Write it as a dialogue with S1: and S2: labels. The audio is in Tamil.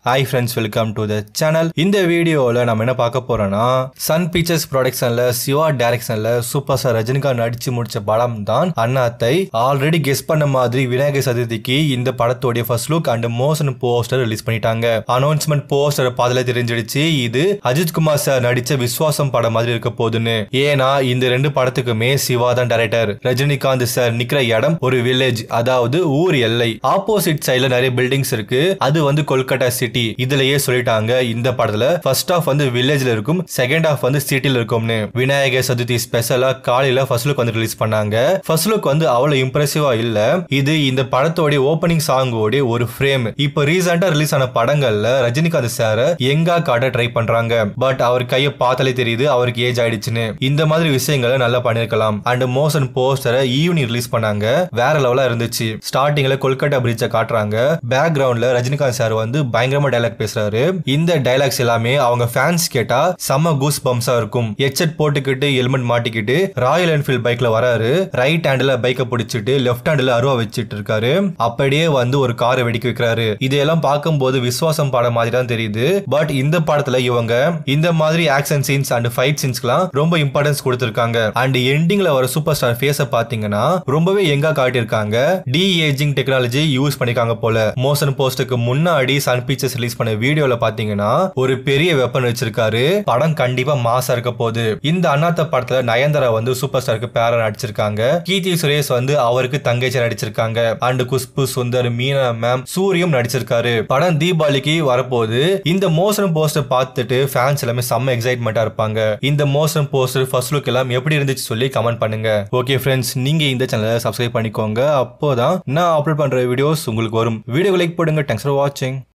S1: hi friends welcome to the channel இந்த வீடியோவில் நம்ம என்ன பார்க்க போறோம்னா சன் பிக்சர்ஸ் ப்ரொடக்ஷன்ல சிவா டைரக்ஷன்ல சூப்பர் ஸ்டார் ரஜினிகாந்த் நடிச்சு முடிச்ச படம் தான் அண்ணாத்தை ஆல்ரெடி கெஸ் பண்ண மாதிரி விநாயகர் சதுர்த்திக்கு இந்த படத்தோடைய first look and motion poster release பண்ணிட்டாங்க அனௌன்ஸ்மெண்ட் போஸ்டர் பார்த்துல தெரிஞ்சிடுச்சு இது அஜித் குமார் சார் நடிச்ச விஸ்வாசம் படம் மாதிரி இருக்க போகுதுன்னு ஏன்னா இந்த ரெண்டு படத்துக்குமே சிவா தான் டைரக்டர் ரஜினிகாந்த் சார் நிக்கிற இடம் ஒரு வில்லேஜ் அதாவது ஊர் எல்லை ஆப்போசிட் சைடுல நிறைய பில்டிங்ஸ் இருக்கு அது வந்து கொல்கட்டா சிட்டி இதுலயே சொல்லிட்டாங்க இந்த படத்துல ஃபர்ஸ்ட் ஹாஃப் வந்து வில்லேஜ்ல இருக்கும் செகண்ட் ஹாஃப் வந்து சிட்டில இருக்கும்னு விநாயகர் சதுர்த்தி ஸ்பெஷலா காலையில ஃபர்ஸ்ட் லுக் வந்து ரிலீஸ் பண்ணாங்க ஃபர்ஸ்ட் லுக் வந்து அவ்வளவு இம்ப்ரெசிவா இல்ல இது இந்த படத்தோட ஓப்பனிங் சாங்கோட ஒரு ஃப்ரேம் இப்போ ரீசெண்டா ரிலீஸ் ஆன படங்கள்ல ரஜினிகாந்த் சார எங்கா காட்ட ட்ரை பண்றாங்க பட் அவர் கையை பார்த்தாலே தெரியுது அவருக்கு ஏஜ் ஆயிடுச்சுன்னு இந்த மாதிரி விஷயங்களை நல்லா பண்ணிருக்கலாம் அண்ட் மோஷன் போஸ்டரை ஈவினிங் ரிலீஸ் பண்ணாங்க வேற லெவலா இருந்துச்சு ஸ்டார்டிங்ல கொல்கட்டா பிரிட்ஜை காட்டுறாங்க பேக்ரவுண்ட்ல ரஜினிகாந்த் சார் வந்து பயங்கரமா டைலாக் பேசுறாரு இந்த டைலாக்ஸ் எல்லாமே அவங்க ஃபேன்ஸ் கேட்டா செம்ம கூஸ் பம்ஸா இருக்கும் ஹெட்செட் போட்டுக்கிட்டு ஹெல்மெட் மாட்டிக்கிட்டு ராயல் என்ஃபீல்ட் பைக்ல வராரு ரைட் ஹேண்ட்ல பைக்கை பிடிச்சிட்டு லெஃப்ட் ஹேண்ட்ல அருவா வச்சிட்டு இருக்காரு அப்படியே வந்து ஒரு காரை வெடிக்க வைக்கிறாரு இதையெல்லாம் பார்க்கும்போது விஸ்வாசம் படம் மாதிரி தான் தெரியுது பட் இந்த படத்துல இவங்க இந்த மாதிரி ஆக்ஷன் சீன்ஸ் அண்ட் ஃபைட் சீன்ஸ்க்குலாம் ரொம்ப இம்பார்ட்டன்ஸ் கொடுத்திருக்காங்க அண்ட் எண்டிங்ல வர சூப்பர் ஸ்டார் ஃபேஸ பாத்தீங்கன்னா ரொம்பவே எங்கா காட்டியிருக்காங்க டி ஏஜிங் டெக்னாலஜி யூஸ் பண்ணிருக்காங்க போல மோஷன் போஸ்டுக்கு முன்னாடி சன் பிக்சர்ஸ் ரிலீஸ் பண்ண வீடியோல பாத்தீங்கன்னா ஒரு பெரிய வெப்பன் வச்சிருக்காரு படம் கண்டிப்பா மாசா இருக்க போகுது இந்த அண்ணாத்த படத்துல நயன்தாரா வந்து சூப்பர் ஸ்டாருக்கு பேர நடிச்சிருக்காங்க கீர்த்தி சுரேஷ் வந்து அவருக்கு தங்கச்சி நடிச்சிருக்காங்க அண்ட் குஷ்பு சுந்தர் மீனா மேம் சூரியம் நடிச்சிருக்காரு படம் தீபாவளிக்கு வரப்போகுது இந்த மோஷன் போஸ்டர் பார்த்துட்டு ஃபேன்ஸ் எல்லாமே செம்ம எக்ஸைட்மெண்டா இருப்பாங்க இந்த மோஷன் போஸ்டர் ஃபர்ஸ்ட் லுக் எல்லாம் எப்படி இருந்துச்சு சொல்லி கமெண்ட் பண்ணுங்க ஓகே ஃப்ரெண்ட்ஸ் நீங்க இந்த சேனலை சப்ஸ்கிரைப் பண்ணிக்கோங்க அப்போதான் நான் அப்லோட் பண்ற வீடியோஸ் உங்களுக்கு வரும் வீடியோ லைக் போடுங்க தேங்க்ஸ் ஃபார் வாட்சிங்